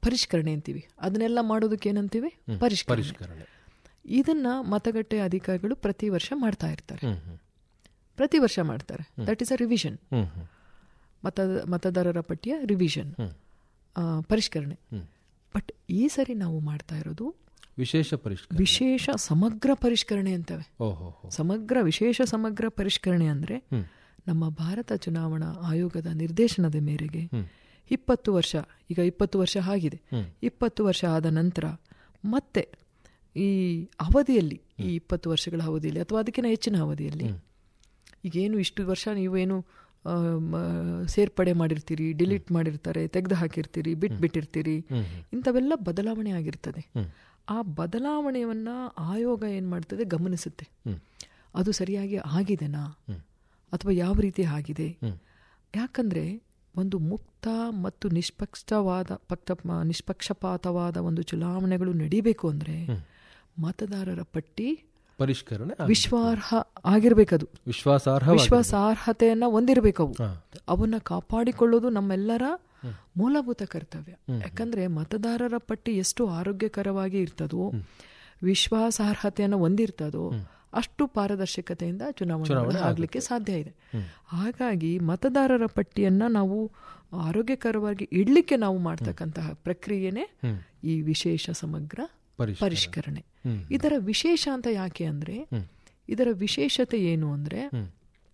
ಪರಿಷ್ಕರಣೆ ಅಂತೀವಿ ಅದನ್ನೆಲ್ಲ ಮಾಡೋದಕ್ಕೆ ಏನಂತೀವಿ ಪರಿಷ್ಕರಣೆ ಪರಿಷ್ಕರಣೆ ಇದನ್ನ ಮತಗಟ್ಟೆ ಅಧಿಕಾರಿಗಳು ಪ್ರತಿ ವರ್ಷ ಮಾಡ್ತಾ ಇರ್ತಾರೆ ಹ್ಮ್ ಹ್ಮ್ ಪ್ರತಿ ವರ್ಷ ಮಾಡ್ತಾರೆ ದಟ್ ಈಸ್ ಅ ರಿವಿಷನ್ ಹ್ಮ್ ಹ್ಮ್ ಮತ ಮತದಾರರ ಪಟ್ಟಿಯ ರಿವಿಷನ್ ಹ್ಮ್. ಪರಿಷ್ಕರಣೆ ಹ್ಮ್. ಬಟ್ ಈ ಸರಿ ನಾವು ಮಾಡ್ತಾ ಇರೋದು ವಿಶೇಷ ಪರಿಷ್ಕರಣೆ ವಿಶೇಷ ಸಮಗ್ರ ಪರಿಷ್ಕರಣೆ ಅಂತವೆ ಓಹೋ ಹೋ ಸಮಗ್ರ ವಿಶೇಷ ಸಮಗ್ರ ಪರಿಷ್ಕರಣೆ ಅಂದ್ರೆ ಹ್ಮ್. ನಮ್ಮ ಭಾರತ ಚುನಾವಣಾ ಆಯೋಗದ ನಿರ್ದೇಶನದ ಮೇರೆಗೆ ಹ್ಮ್. ಇಪ್ಪತ್ತು ವರ್ಷ ಈಗ ಇಪ್ಪತ್ತು ವರ್ಷ ಆಗಿದೆ ಹ್ಮ್. ಇಪ್ಪತ್ತು ವರ್ಷ ಆದ ನಂತರ ಮತ್ತೆ ಈ ಅವಧಿಯಲ್ಲಿ ಈ ಇಪ್ಪತ್ತು ವರ್ಷಗಳ ಅವಧಿಯಲ್ಲಿ ಅಥವಾ ಅದಕ್ಕಿಂತ ಹೆಚ್ಚಿನ ಅವಧಿಯಲ್ಲಿ ಈಗೇನು ಇಷ್ಟು ವರ್ಷ ನೀವೇನು ಆ, ಮ, ಸೇರ್ಪಡೆ ಮಾಡಿರ್ತೀರಿ ಡಿಲೀಟ್ ಮಾಡಿರ್ತಾರೆ ತೆಗೆದು ಹಾಕಿರ್ತೀರಿ ಬಿಟ್ಟು ಬಿಟ್ಟಿರ್ತೀರಿ ಹ್ಮ್. ಇಂಥವೆಲ್ಲ ಬದಲಾವಣೆ ಆಗಿರ್ತದೆ ಹ್ಮ್. ಆ ಬದಲಾವಣೆಯನ್ನ ಆಯೋಗ ಏನು ಮಾಡ್ತದೆ ಗಮನಿಸುತ್ತೆ ಹ್ಮ್. ಅದು ಸರಿಯಾಗಿ ಆಗಿದೆನಾ ಹ್ಮ್. ಅಥವಾ ಯಾವ ರೀತಿ ಆಗಿದೆ ಹ್ಮ್. ಯಾಕಂದ್ರೆ ಒಂದು ಮುಕ್ತ ಮತ್ತು ನಿಷ್ಪಕ್ಷವಾದ ಪಕ್ಷ ನಿಷ್ಪಕ್ಷಪಾತವಾದ ಒಂದು ಚುನಾವಣೆಗಳು ನಡೀಬೇಕು ಅಂದ್ರೆ ಮತದಾರರ ಪಟ್ಟಿ ಪರಿಷ್ಕರಣೆ ಆಗಿದೆ. ವಿಶ್ವಾರ್ಹ ಆಗಿರ್ಬೇಕದು ವಿಶ್ವಾಸಾರ್ಹ ವಿಶ್ವಾಸಾರ್ಹತೆಯನ್ನ ಹೊಂದಿರಬೇಕವು ಹಾ. ಅವನ್ನ ಕಾಪಾಡಿಕೊಳ್ಳೋದು ನಮ್ಮೆಲ್ಲರ ಮೂಲಭೂತ ಕರ್ತವ್ಯ ಯಾಕಂದ್ರೆ ಮತದಾರರ ಪಟ್ಟಿ ಎಷ್ಟು ಆರೋಗ್ಯಕರವಾಗಿ ಇರ್ತದೋ ವಿಶ್ವಾಸಾರ್ಹತೆಯನ್ನು ಹೊಂದಿರ್ತದೋ ಅಷ್ಟು ಪಾರದರ್ಶಕತೆಯಿಂದ ಚುನಾವಣೆ ಆಗ್ಲಿಕ್ಕೆ ಸಾಧ್ಯ ಇದೆ ಹಾಗಾಗಿ ಮತದಾರರ ಪಟ್ಟಿಯನ್ನ ನಾವು ಆರೋಗ್ಯಕರವಾಗಿ ಇಡ್ಲಿಕ್ಕೆ ನಾವು ಮಾಡ್ತಕ್ಕಂತಹ ಪ್ರಕ್ರಿಯೆನೇ ಹ್ಮ್. ಈ ವಿಶೇಷ ಸಮಗ್ರ ಪರಿಷ್ಕರಣೆ. ಪರಿಷ್ಕರಣೆ ಹ್ಮ್. ಇದರ ವಿಶೇಷ ಅಂತ ಯಾಕೆ ಅಂದ್ರೆ ಇದರ ವಿಶೇಷತೆ ಏನು ಅಂದ್ರೆ ಹ್ಮ್.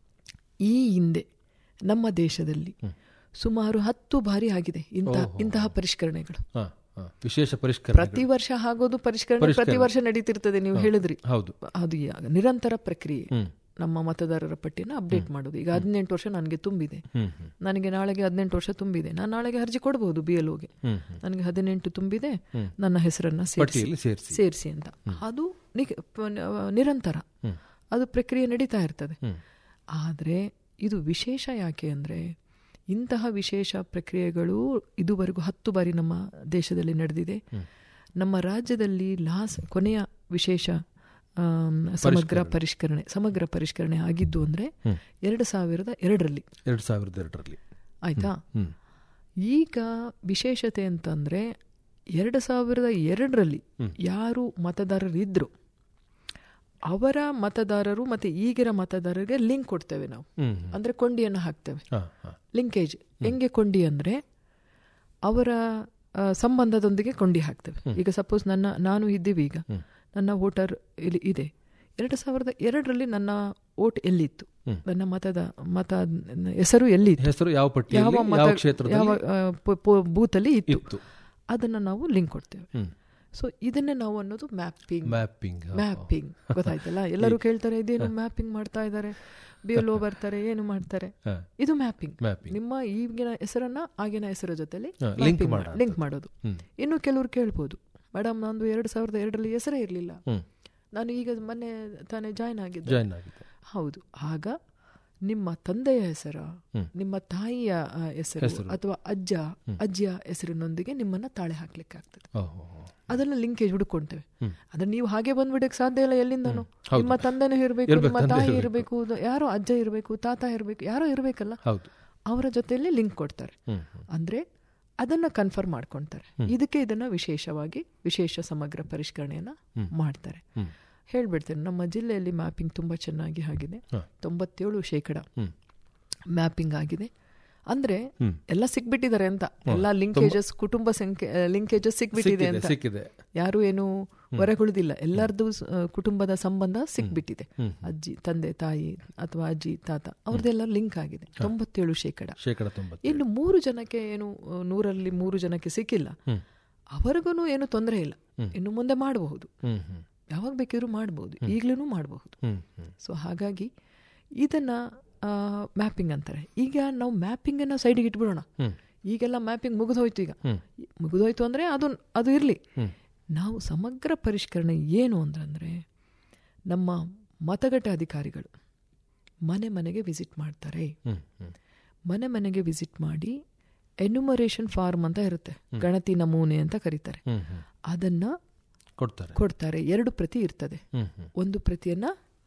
ಈ ಹಿಂದೆ ನಮ್ಮ ದೇಶದಲ್ಲಿ ಸುಮಾರು ಹತ್ತು ಬಾರಿ ಆಗಿದೆ ಇಂತಹ ಇಂತಹ ಪರಿಷ್ಕರಣೆಗಳು ಹಾ, ಹಾ. ವಿಶೇಷ ಪರಿಷ್ಕರಣೆ ಪ್ರತಿ ವರ್ಷ ಆಗೋದು ಪರಿಷ್ಕರಣೆ ಪ್ರತಿ ವರ್ಷ ನಡೀತಿರ್ತದೆ ನೀವು ಹೇಳಿದ್ರಿ ಹೌದು ಅದು ಯಾ- ನಿರಂತರ ಪ್ರಕ್ರಿಯೆ ಹ್ಮ್. ನಮ್ಮ ಮತದಾರರ ಪಟ್ಟಿಯನ್ನು ಅಪ್ಡೇಟ್ ಮಾಡೋದು ಈಗ ಹದಿನೆಂಟು ವರ್ಷ ನನಗೆ ತುಂಬಿದೆ ಹ್ಮ್ ಹ್ಮ್ ನನಗೆ ನಾಳೆಗೆ ಹದಿನೆಂಟು ವರ್ಷ ತುಂಬಿದೆ ನಾನು ನಾಳೆಗೆ ಅರ್ಜಿ ಕೊಡಬಹುದು ಬಿ ಎಲ್ ಓಗೆ ಹ್ಮ್ ನನಗೆ ಹದಿನೆಂಟು ತುಂಬಿದೆ ನನ್ನ ಹೆಸರನ್ನ ಸೇರಿಸಿ ಪಟ್ಟಿಯಲ್ಲಿ ಸೇರಿಸಿ ಸೇರಿಸಿ ಅಂತ ಅದು ನಿಗ- ಪ- ನಿರಂತರ ಅದು ಪ್ರಕ್ರಿಯೆ ನಡೀತಾ ಇರ್ತದೆ ಆದರೆ ಇದು ವಿಶೇಷ ಯಾಕೆ ಅಂದರೆ ಇಂತಹ ವಿಶೇಷ ಪ್ರಕ್ರಿಯೆಗಳು ಇದುವರೆಗೂ ಹತ್ತು ಬಾರಿ ನಮ್ಮ ದೇಶದಲ್ಲಿ ನಡೆದಿದೆ ನಮ್ಮ ರಾಜ್ಯದಲ್ಲಿ ಲಾಸ್ ಕೊನೆಯ ವಿಶೇಷ ಆಮ್, ಸಮಗ್ರ ಪರಿಷ್ಕರಣೆ ಸಮಗ್ರ ಪರಿಷ್ಕರಣೆ ಆಗಿದ್ದು ಅಂದರೆ ಎರಡು ಸಾವಿರದ ಎರಡರಲ್ಲಿ ಎರಡ್ ಸಾವಿರದ ಎರಡರಲ್ಲಿ ಆಯ್ತಾ ಹ್ಮ್ ಈಗ ವಿಶೇಷತೆ ಅಂತಂದ್ರೆ ಎರಡು ಸಾವಿರದ ಎರಡರಲ್ಲಿ ಯಾರು ಮತದಾರರಿದ್ರು ಅವರ ಮತದಾರರು ಮತ್ತೆ ಈಗಿನ ಮತದಾರರಿಗೆ ಲಿಂಕ್ ಕೊಡ್ತೇವೆ ನಾವು ಹ್ಮ್ ಅಂದ್ರೆ ಕೊಂಡಿಯನ್ನು ಹಾಕ್ತೇವೆ ಹಾ ಹಾ ಲಿಂಕೇಜ್ ಹೆಂಗೆ ಕೊಂಡಿ ಅಂದ್ರೆ ಅವರ ಆ, ಸಂಬಂಧದೊಂದಿಗೆ ಕೊಂಡಿ ಹಾಕ್ತೇವೆ ಈಗ ಸಪೋಸ್ ನನ್ನ ನಾನು ಇದ್ದೀವಿ ಈಗ ನನ್ನ ವೋಟರ್ ಇಲ್ಲಿ ಇದೆ ಎರಡು ಸಾವಿರದ ಎರಡರಲ್ಲಿ ನನ್ನ ವೋಟ್ ಎಲ್ಲಿತ್ತು ನನ್ನ ಮತದ ಮತ ಹೆಸರು ಎಲ್ಲಿತ್ತು ಹೆಸರು ಯಾವ ಪಟ್ಟಿಯಲ್ಲಿ ಯಾವ ಯಾವ ಮತ ಕ್ಷೇತ್ರದಲ್ಲಿ ಯಾವ ಬೂತಲ್ಲಿ ಇತ್ತು ಇತ್ತು ಅದನ್ನ ನಾವು ಲಿಂಕ್ ಕೊಡ್ತೇವೆ ಹ್ಮ್ ಸೊ ಇದನ್ನೇ ನಾವು ಅನ್ನೋದು ಮ್ಯಾಪಿಂಗ್ ಮ್ಯಾಪಿಂಗ್ ಮ್ಯಾಪಿಂಗ್ ಗೊತ್ತಾಯ್ತಲ್ಲ ಎಲ್ಲರೂ ಕೇಳ್ತಾರೆ ಇದೇನು ಮ್ಯಾಪಿಂಗ್ ಮಾಡ್ತಾ ಇದ್ದಾರೆ ಬಿ ಎಲ್ ಬರ್ತಾರೆ ಏನು ಮಾಡ್ತಾರೆ ಹಾ. ಇದು ಮ್ಯಾಪಿಂಗ್ ಮ್ಯಾಪಿಂಗ್ ನಿಮ್ಮ ಈಗಿನ ಹೆಸರನ್ನ ಆಗಿನ ಹೆಸರ ಜೊತೆಲಿ ಹಾ, link ಲಿಂಕ್ ಮಾಡೋದು. ಲಿಂಕ್ ಮಾಡೋದು ಹ್ಮ್. ಇನ್ನು ಕೆಲವರು ಕೇಳ್ಬೋದು ಮೇಡಮ್ ನಂದು ಎರಡು ಸಾವಿರದ ಎರಡರಲ್ಲಿ ಹೆಸರೇ ಇರಲಿಲ್ಲ ಹ್ಮ್ ನಾನು ಈಗ ಮೊನ್ನೆ ತಾನೇ ಜಾಯ್ನ್ ಆಗಿದ್ದೆ ಜಾಯ್ನ್ ಆಗಿದೆ ಹೌದು ಆಗ ನಿಮ್ಮ ತಂದೆಯ ಹೆಸರ ನಿಮ್ಮ ತಾಯಿಯ ಆ, ಹೆಸರು ಅಥವಾ ಅಜ್ಜ ಅಜ್ಜಿಯ ಹೆಸರಿನೊಂದಿಗೆ ನಿಮ್ಮನ್ನ ತಾಳೆ ಹಾಕ್ಲಿಕ್ಕೆ ಆಗ್ತದೆ ಓಹೋ ಅದನ್ನ ಲಿಂಕೇಜ್ ಹುಡುಕೊಂತೇವೆ ಅದನ್ನ ನೀವು ಹಾಗೆ ಬಂದ್ಬಿಡಕ್ಕೆ ಸಾಧ್ಯ ಇಲ್ಲ ಎಲ್ಲಿಂದನೂ ಹೌದು. ನಿಮ್ಮ ತಂದೆನೂ ಇರಬೇಕು ಇರ್ಬೇಕು, ನಿಮ್ಮ ತಂದೆ ತಾಯಿ ಇರ್ಬೇಕು. ಇರಬೇಕು ಯಾರೋ ಅಜ್ಜ ಇರಬೇಕು ತಾತ ಇರಬೇಕು ಯಾರೋ ಇರಬೇಕಲ್ಲ ಹೌದು ಅವರ ಜೊತೆಯಲ್ಲಿ ಲಿಂಕ್ ಕೊಡ್ತಾರೆ ಹ್ಮ್ ಅಂದ್ರೆ ಅದನ್ನ ಕನ್ಫರ್ಮ್ ಮಾಡ್ಕೊಳ್ತಾರೆ ಇದಕ್ಕೆ ಇದನ್ನ ವಿಶೇಷವಾಗಿ ವಿಶೇಷ ಸಮಗ್ರ ಪರಿಷ್ಕರಣೆಯನ್ನ ಮಾಡ್ತಾರೆ ಹ್ಮ್. ಹೇಳ್ಬಿಡ್ತೇನೆ ನಮ್ಮ ಜಿಲ್ಲೆಯಲ್ಲಿ ಮ್ಯಾಪಿಂಗ್ ತುಂಬಾ ಚೆನ್ನಾಗಿ ಆಗಿದೆ ಹ. ತೊಂಬತ್ತೇಳು ಶೇಕಡ ಹ್ಮ್. ಮ್ಯಾಪಿಂಗ್ ಆಗಿದೆ ಅಂದ್ರೆ ಹ್ಮ್. ಎಲ್ಲ ಸಿಕ್ಬಿಟ್ಟಿದ್ದಾರೆ ಅಂತ ಎಲ್ಲ ಲಿಂಕೇಜಸ್ ಕುಟುಂಬ ಸಂಖ್ಯೆ ಲಿಂಕೇಜಸ್ ಸಿಕ್ಬಿಟ್ಟಿದೆ ಸಿಕ್ಕಿದೆ ಅಂತ ಸಿಕ್ಕಿದೆ ಯಾರು ಏನು ಹೊರಗುಳಿದಿಲ್ಲ ಎಲ್ಲರದ್ದು ಕುಟುಂಬದ ಸಂಬಂಧ ಸಿಕ್ಬಿಟ್ಟಿದೆ ಅಜ್ಜಿ ತಂದೆ ತಾಯಿ ಅಥವಾ ಅಜ್ಜಿ ತಾತ ಅವ್ರದ್ದೆಲ್ಲ ಲಿಂಕ್ ಆಗಿದೆ ತೊಂಬತ್ತೇಳು ಶೇಕಡ ಶೇಕಡ ತೊಂಬತ್ತು ಇನ್ನು ಮೂರು ಜನಕ್ಕೆ ಏನು ಆ, ನೂರಲ್ಲಿ ಮೂರು ಜನಕ್ಕೆ ಸಿಕ್ಕಿಲ್ಲ ಅವರಿಗೂ ಏನು ತೊಂದರೆ ಇಲ್ಲ ಇನ್ನು ಮುಂದೆ ಮಾಡಬಹುದು ಹ್ಮ್ ಹ್ಮ್ ಯಾವಾಗ ಬೇಕಿದ್ರು ಮಾಡಬಹುದು ಈಗಲೂ ಮಾಡಬಹುದು ಹ್ಮ್ ಹ್ಮ್ ಸೊ ಹಾಗಾಗಿ ಇದನ್ನ ಮ್ಯಾಪಿಂಗ್ ಅಂತಾರೆ ಈಗ ನಾವು ಮ್ಯಾಪಿಂಗ್ ಅನ್ನ ಸೈಡಿಗೆ ಇಟ್ಬಿಡೋಣ ಹ್ಮ್. ಈಗೆಲ್ಲ ಮ್ಯಾಪಿಂಗ್ ಮುಗಿದೋಯ್ತು ಈಗ ಹ್ಮ್. ಮುಗಿದೋಯ್ತು ಅಂದ್ರೆ ಅದು ಅದು ಇರಲಿ ಹ್ಮ್. ನಾವು ಸಮಗ್ರ ಪರಿಷ್ಕರಣೆ ಏನು ಅಂತಂದ್ರೆ ನಮ್ಮ ಮತಗಟ್ಟೆ ಅಧಿಕಾರಿಗಳು ಮನೆ ಮನೆಗೆ ವಿಸಿಟ್ ಮಾಡ್ತಾರೆ ಹ್ಮ್ ಹ್ಮ್ ಮನೆ ಮನೆಗೆ ವಿಸಿಟ್ ಮಾಡಿ ಎನ್ಯುಮರೇಷನ್ ಫಾರ್ಮ್ ಅಂತ ಇರುತ್ತೆ ಗಣತಿ ನಮೂನೆ ಅಂತ ಕರೀತಾರೆ ಹ್ಮ್ ಹ್ಮ್ ಅದನ್ನ ಕೊಡ್ತಾರೆ ಕೊಡ್ತಾರೆ ಎರಡು ಪ್ರತಿ ಇರ್ತದೆ ಹ್ಮ್ ಹ್ಮ್ ಒಂದು ಪ್ರತಿಯನ್ನ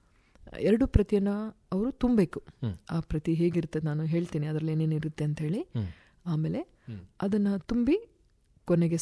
ಎರಡು ಪ್ರತಿಯನ್ನ ಅವರು ತುಂಬಬೇಕು ಹ್ಮ್. ಆ ಪ್ರತಿ ಹೇಗಿರ್ತದೆ ನಾನು ಹೇಳ್ತೀನಿ ಅದರಲ್ಲಿ ಏನೇನಿರುತ್ತೆ ಅಂತ ಹೇಳಿ ಹ್ಮ್. ಆಮೇಲೆ ಹ್ಮ್. ಅದನ್ನ ತುಂಬಿ ಕೊನೆಗೆ